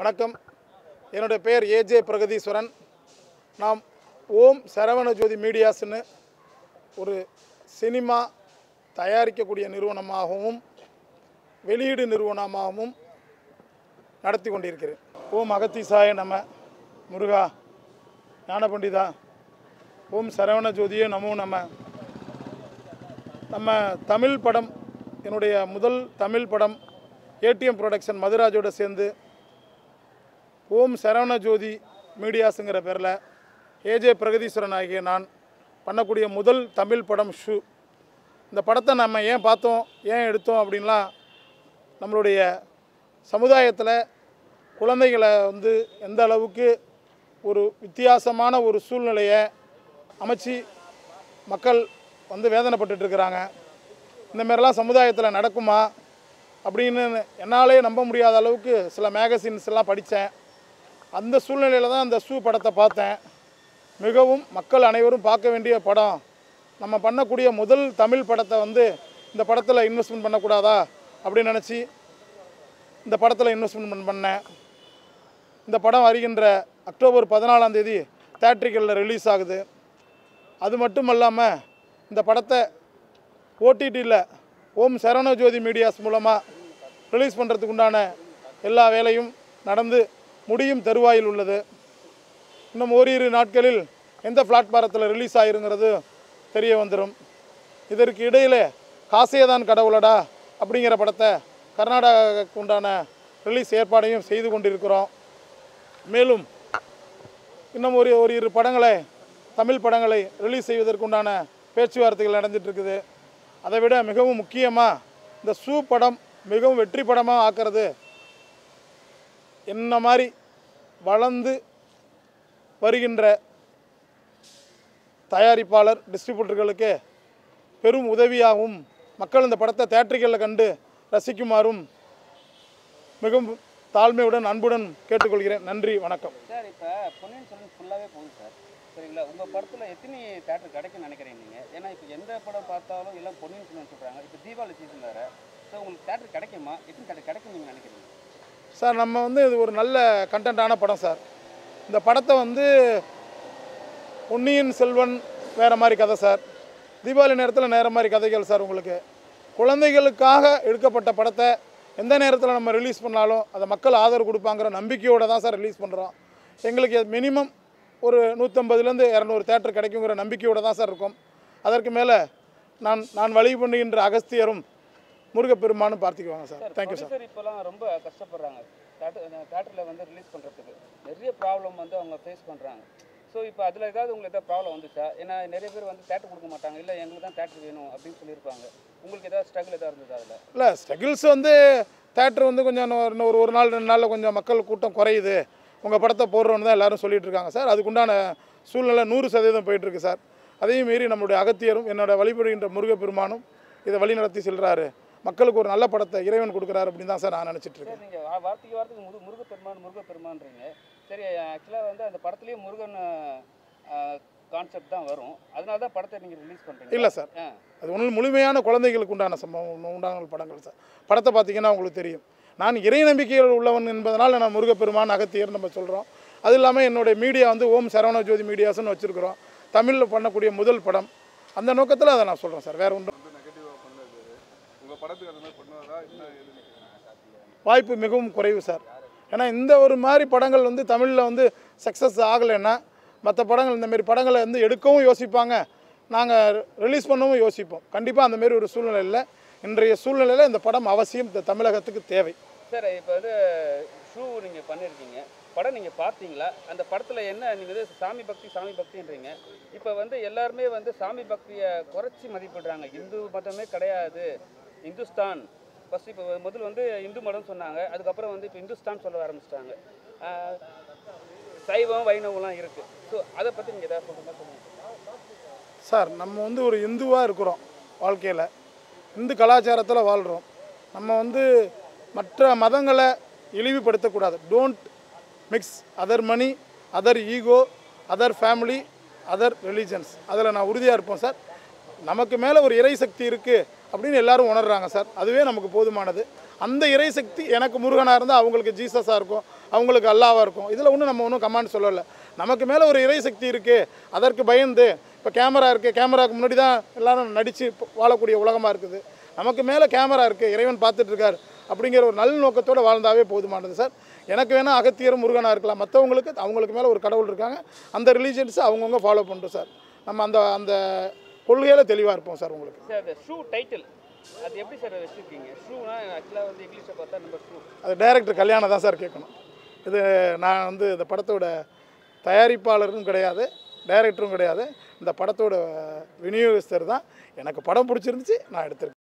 வணக்கம் என்னுடைய பெயர் ஏஜே பிரகதீஸ்வரன் நாம் ஓம் சரவண ஜோதி மீடியாஸ்னு ஒரு சினிமா தயாரிக்கக்கூடிய நிறுவனமாகவும் வெளியீடு நிறுவனமாகவும் நடத்தி கொண்டிருக்கிறேன் ஓம் அகத்தீசாய நம முருகா ஞான பண்டிதா ஓம் சரவண ஜோதியே நமோ நம நம்ம தமிழ் படம் என்னுடைய முதல் தமிழ் படம் ஏடிஎம் ப்ரொடக்ஷன் மதுராஜோட சேர்ந்து ஓம் சரவண ஜோதி மீடியாஸுங்கிற பேரில் ஏஜே பிரகதீஸ்வரன் ஆகிய நான் பண்ணக்கூடிய முதல் தமிழ் படம் ஷூ இந்த படத்தை நம்ம ஏன் பார்த்தோம் ஏன் எடுத்தோம் அப்படின்லாம் நம்மளுடைய சமுதாயத்தில் குழந்தைகளை வந்து எந்த அளவுக்கு ஒரு வித்தியாசமான ஒரு சூழ்நிலையை அமைச்சு மக்கள் வந்து வேதனைப்பட்டுட்டு இருக்கிறாங்க இந்த மாதிரிலாம் சமுதாயத்தில் நடக்குமா அப்படின்னு என்னாலே நம்ப முடியாத அளவுக்கு சில மேகசின்ஸ் எல்லாம் படித்தேன் அந்த சூழ்நிலையில் தான் அந்த ஷூ படத்தை பார்த்தேன் மிகவும் மக்கள் அனைவரும் பார்க்க வேண்டிய படம் நம்ம பண்ணக்கூடிய முதல் தமிழ் படத்தை வந்து இந்த படத்தில் இன்வெஸ்ட்மெண்ட் பண்ணக்கூடாதா அப்படின்னு நினச்சி இந்த படத்தில் இன்வெஸ்ட்மெண்ட் பண்ணேன் இந்த படம் வருகின்ற அக்டோபர் பதினாலாம் தேதி தேட்ரிக்கலில் ரிலீஸ் ஆகுது அது மட்டும் இல்லாமல் இந்த படத்தை ஓடிடியில் ஓம் சரவணஜோதி மீடியாஸ் மூலமாக ரிலீஸ் பண்ணுறதுக்கு உண்டான எல்லா வேலையும் நடந்து முடியும் தருவாயில் உள்ளது இன்னும் ஓரிரு நாட்களில் எந்த பிளாட்பாரத்தில் ரிலீஸ் ஆகிருங்கிறது தெரிய வந்துடும் இதற்கு இடையிலே காசேதான் கடவுளடா அப்படிங்கிற படத்தை கர்நாடகாவுக்கு உண்டான ரிலீஸ் ஏற்பாடையும் செய்து கொண்டிருக்கிறோம் மேலும் இன்னும் ஒரு ஒரு இரு படங்களை தமிழ் படங்களை ரிலீஸ் செய்வதற்குண்டான பேச்சுவார்த்தைகள் நடந்துட்டு இருக்குது அதை விட மிகவும் முக்கியமாக இந்த ஷூ படம் மிகவும் வெற்றி படமாக ஆக்கிறது என்ன மாதிரி வளர்ந்து வருகின்ற தயாரிப்பாளர் டிஸ்ட்ரிபியூட்டர்களுக்கு பெரும் உதவியாகவும் மக்கள் இந்த படத்தை தேட்டர்களில் கண்டு ரசிக்குமாறும் மிகவும் தாழ்மையுடன் அன்புடன் கேட்டுக்கொள்கிறேன் நன்றி வணக்கம் சார் இப்போ பொன்னியின் செல்வன் ஃபுல்லாகவே போகுது சார் சரிங்களா உங்கள் படத்தில் எத்தனை தேட்டர் கிடைக்கும்னு நினைக்கிறீங்க நீங்கள் ஏன்னா இப்போ எந்த படம் பார்த்தாலும் எல்லாம் பொன்னியின் செல்வன் சொல்கிறாங்க இப்போ தீபாவளி சீசன் வேறு ஸோ உங்களுக்கு தேட்டர் கிடைக்குமா எத்தனை தேட்டர் கிடைக்கும் நீங்கள் நினைக்கிறீங்க சார் நம்ம வந்து இது ஒரு நல்ல கண்டென்ட்டான படம் சார் இந்த படத்தை வந்து பொன்னியின் செல்வன் வேறு மாதிரி கதை சார் தீபாவளி நேரத்தில் நேர மாதிரி கதைகள் சார் உங்களுக்கு குழந்தைகளுக்காக எடுக்கப்பட்ட படத்தை எந்த நேரத்தில் நம்ம ரிலீஸ் பண்ணாலும் அதை மக்கள் ஆதரவு கொடுப்பாங்கிற நம்பிக்கையோடு தான் சார் ரிலீஸ் பண்ணுறோம் எங்களுக்கு மினிமம் ஒரு நூற்றம்பதுலேருந்து இரநூறு தேட்டர் கிடைக்குங்கிற நம்பிக்கையோடு தான் சார் இருக்கும் அதற்கு மேலே நான் நான் வழி பண்ணுகின்ற அகஸ்தியரும் முருகப்பெருமானும் பார்த்துக்குவாங்க சார் தேங்க்யூ சார் ப்ரொடியூசர் இப்போலாம் ரொம்ப கஷ்டப்படுறாங்க தேட்டர் தேட்டரில் வந்து ரிலீஸ் பண்ணுறதுக்கு நிறைய ப்ராப்ளம் வந்து அவங்க ஃபேஸ் பண்ணுறாங்க ஸோ இப்போ அதில் ஏதாவது உங்களுக்கு ஏதாவது ப்ராப்ளம் வந்துச்சா ஏன்னா நிறைய பேர் வந்து தேட்டர் கொடுக்க மாட்டாங்க இல்லை எங்களுக்கு தான் தேட்டர் வேணும் அப்படின்னு சொல்லியிருப்பாங்க உங்களுக்கு ஏதாவது ஸ்ட்ரகிள் ஏதாவது இருந்தது அதில் இல்லை ஸ்ட்ரகிள்ஸ் வந்து தேட்டர் வந்து கொஞ்சம் இன்னும் ஒரு- இன்னும் ஒரு ஒரு நாள் ரெண்டு நாளில் கொஞ்சம் மக்கள் கூட்டம் குறையுது உங்கள் படத்தை போடுறோன்னு தான் எல்லாரும் சொல்லிட்டு இருக்காங்க சார் அதுக்குண்டான சூழ்நிலை நூறு சதவீதம் போயிட்டுருக்கு சார் அதையும் மீறி நம்மளுடைய அகத்தியரும் என்னோட வழிபடுகின்ற முருகப்பெருமானும் இதை வழி நடத்தி செல்கிறாரு மக்களுக்கு ஒரு நல்ல படத்தை இறைவன் கொடுக்குறாரு அப்படின்னு தான் சார் நான் நினச்சிட்டு இருக்கேன் சார் நீங்கள் வார்த்தைக்கு வார்த்தைக்கு முரு முருகப்பெருமான் முருகப்பெருமான்றீங்க சரி ஆக்சுவலாக வந்து அந்த படத்துலேயே முருகன் கான்செப்ட் தான் வரும் அதனால தான் படத்தை நீங்கள் ரிலீஸ் பண்ணுறீங்க இல்லை சார் ஆ அது ஒன்றும் முழுமையான குழந்தைகளுக்கு உண்டான சம்பவம் உண்டான படங்கள் சார் படத்தை பார்த்தீங்கன்னா உங்களுக்கு தெரியும் நான் இறை நம்பிக்கையில் உள்ளவன் என்பதனால் நான் முருகப்பெருமான் அகத்தியர் நம்ம சொல்கிறோம் அது இல்லாமல் என்னுடைய மீடியா வந்து ஓம் சரவண ஜோதி மீடியாஸ்னு வச்சுருக்கிறோம் தமிழில் பண்ணக்கூடிய முதல் படம் அந்த நோக்கத்தில் அதை நான் சொல்கிறேன் சார் வேறு ஒன்றும் வந்து நெகட்டிவாக பண்ணது உங்கள் படத்துக்கு அந்த மாதிரி பண்ணுவதா என்ன ஏதுன்னு வாய்ப்பு மிகவும் குறைவு சார் ஏன்னா இந்த ஒரு மாதிரி படங்கள் வந்து தமிழில் வந்து சக்ஸஸ் ஆகலைன்னா மற்ற படங்கள் இந்த மாதிரி படங்களை வந்து எடுக்கவும் யோசிப்பாங்க நாங்கள் ரிலீஸ் பண்ணவும் யோசிப்போம் கண்டிப்பாக அந்த மாதிரி ஒரு சூழ்நிலை இல்லை இன்றைய சூழ்நிலையில் இந்த படம் அவசியம் இந்த தமிழகத்துக்கு தேவை சார் இப்போ வந்து ஷூ நீங்கள் பண்ணியிருக்கீங்க படம் நீங்கள் பார்த்தீங்களா அந்த படத்தில் என்ன நீங்கள் வந்து சாமி பக்தி சாமி பக்தின்றீங்க இப்போ வந்து எல்லாருமே வந்து சாமி பக்தியை குறைச்சி மதிப்பிடுறாங்க இந்து மதமே கிடையாது இந்துஸ்தான் ஃபஸ்ட் இப்போ முதல்ல வந்து இந்து மதம் சொன்னாங்க அதுக்கப்புறம் வந்து இப்போ இந்துஸ்தான் சொல்ல ஆரம்பிச்சிட்டாங்க சைவம் வைணவம்லாம் இருக்குது ஸோ அதை பற்றி நீங்கள் எதாவது சொல்லுங்கள் சொல்லுங்கள் சார் நம்ம வந்து ஒரு இந்துவாக இருக்கிறோம் வாழ்க்கையில் இந்து கலாச்சாரத்தில் வாழ்கிறோம் நம்ம வந்து மற்ற மதங்களை இழிவுபடுத்தக்கூடாது don't mix other money other ego other family other religions அதில் நான் உறுதியாக இருப்போம் சார் நமக்கு மேலே ஒரு இறை சக்தி இருக்குது அப்படின்னு எல்லாரும் உணர்றாங்க சார் அதுவே நமக்கு போதுமானது அந்த இறைசக்தி எனக்கு முருகனாக இருந்தால் அவங்களுக்கு ஜீசஸாக இருக்கும் அவங்களுக்கு அல்லாவாக இருக்கும் இதில் ஒன்றும் நம்ம ஒன்றும் கமாண்ட் சொல்லலை நமக்கு மேலே ஒரு இறைசக்தி இருக்குது அதற்கு பயந்து இப்போ கேமரா இருக்குது கேமராவுக்கு முன்னாடி தான் எல்லாரும் நடித்து வாழக்கூடிய உலகமாக இருக்குது நமக்கு மேலே கேமரா இருக்குது இறைவன் பார்த்துட்டு இருக்கார் அப்படிங்கிற ஒரு நல்ல நோக்கத்தோடு வாழ்ந்தாவே போதுமானது சார் எனக்கு வேணால் அகத்தியரும் முருகனாக இருக்கலாம் மற்றவங்களுக்கு அவங்களுக்கு மேலே ஒரு கடவுள் இருக்காங்க அந்த ரிலீஜியன்ஸை அவங்கவுங்க ஃபாலோ பண்ணுறோம் சார் நம்ம அந்த அந்த கொள்கையில் தெளிவாக இருப்போம் சார் உங்களுக்கு சார் அந்த ஷூ டைட்டில் அது எப்படி சார் வச்சுருக்கீங்க ஷூனா ஆக்சுவலாக வந்து இங்கிலீஷில் பார்த்தா நம்ம ஷூ அது டைரக்டர் கல்யாணம் தான் சார் கேட்கணும் இது நான் வந்து இந்த படத்தோட தயாரிப்பாளரும் கிடையாது டைரக்டரும் கிடையாது இந்த படத்தோட விநியோகஸ்தர் தான் எனக்கு படம் பிடிச்சிருந்துச்சு நான் எடுத்திருக்கேன்